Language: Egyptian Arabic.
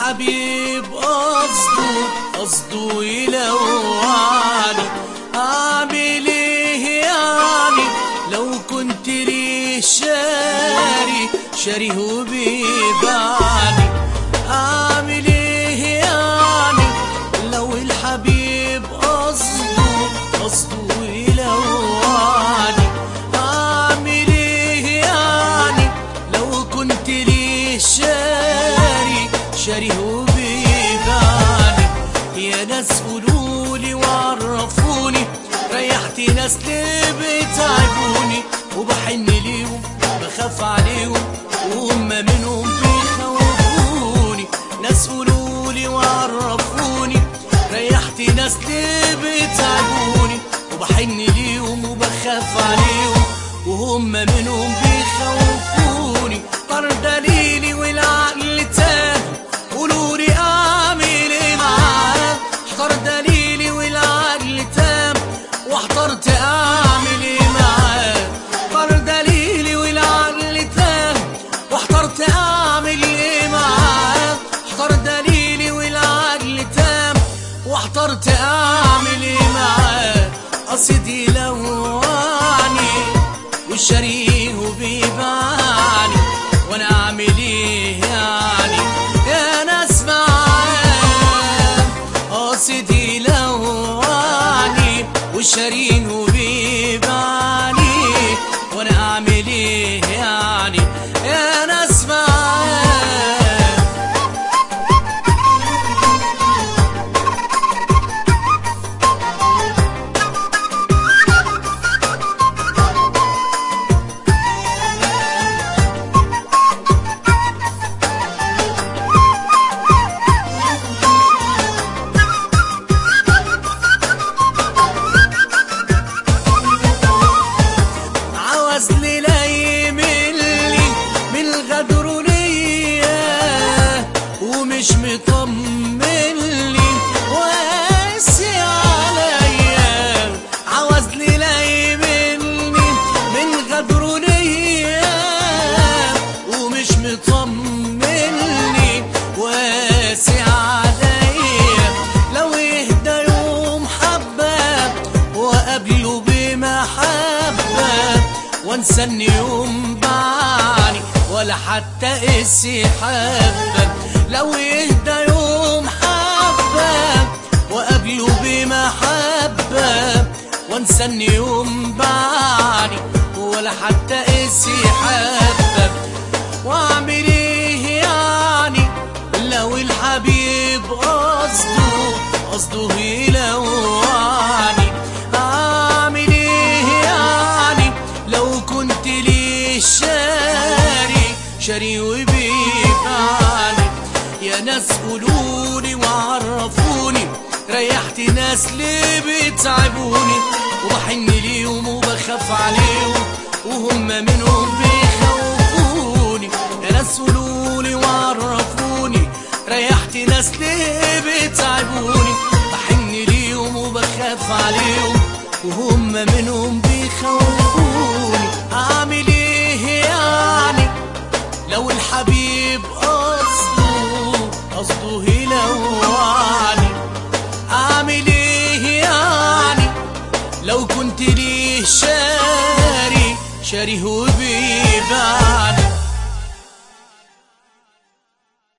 الحبيب قصده قصده يلوعني اعمل ايه يعني لو كنت لي شاري شاري هو بيبعني اعمل ايه يعني لو الحبيب قصده قصده يلوعني اعمل ايه يعني لو كنت لي شاري شاري هو بيبعني يا ناس قولولي وعرفوني ريحت ناس ليه بتعبوني وبحن ليهم بخاف عليهم وهم منهم بيخوفوني ناس قولولي وعرفوني ريحت ناس ليه بتعبوني وبحن ليهم وبخاف عليهم وهم منهم بيخوفوني طر دليلي والعقل تاه قولولي اعمل ايه معاه احتار دليلي والعقل تام واحترت اعمل ايه معاه طر دليلي والعقل تام واحترت اعمل ايه معاه احتار دليلي والعقل تام واحترت اعمل ايه معاه قصدي لواني والشريه بيباني وانا اعمل ايه يعني يا ناس معاه قصدي لواني والشريه بيباني وانا اعمل ايه يعني يا ناس معاه عاوز لي لا يملي من الغدر ليا ومش مطمن لي واسي عليا عاوز لي لا يملي من غدر ليا ومش مطمن لي واسي عليا لو يهدى يوم حبه وقابله بمحبه وانسى ان يوم بعاني ولا حتى اسي حبه لو يهدى يوم حبه وقابله بمحبه وانسى ان يوم بعاني ولا حتى اسي حبه واعمل ايه يعني لو الحبيب قصده قصده يلوعني اعمل ايه يعني لو كنت لي شاري شاري وبيبعني يا ناس قولولي وعرفوني ريحت ناس ليه بتعبوني وبحن ليهم وبخاف عليهم وهم منهم بيخوفوني يا ناس قولولي وعرفوني ريحت ناس ليه بتعبوني بحن ليهم وبخاف عليهم وهم منهم بيخوفوني اعمل ايه يعني لو الحبيب قصده قصده يلوعني اعمل ايه يعني لو كنت لي شاري شاري هو بيبعني